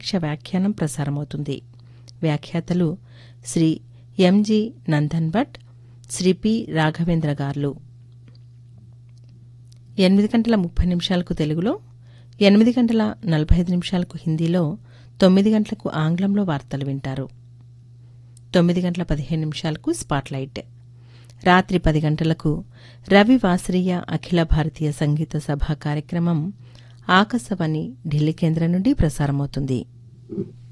ప్రత్యక్ష వ్యాఖ్యానం ప్రసారమవుతుంది వ్యాఖ్యాతలు శ్రీ ఎంజి నందన్ భట్ శ్రీ పి రాఘవేంద్ర గార్లు ఎనిమిది గంటల ముప్పై నిమిషాలకు తెలుగులో ఎనిమిది గంటల నలభై ఐదు నిమిషాలకు హిందీలో తొమ్మిది గంటలకు ఆంగ్లంలో వార్తలు వింటారు తొమ్మిది గంటల పదిహేను నిమిషాలకు స్పాట్లైట్ రాత్రి పది గంటలకు రవి వాసరీయ అఖిల భారతీయ సంగీత సభ కార్యక్రమం ఆకాశవాణి ఢిల్లీ కేంద్రం నుండి ప్రసారమవుతుంది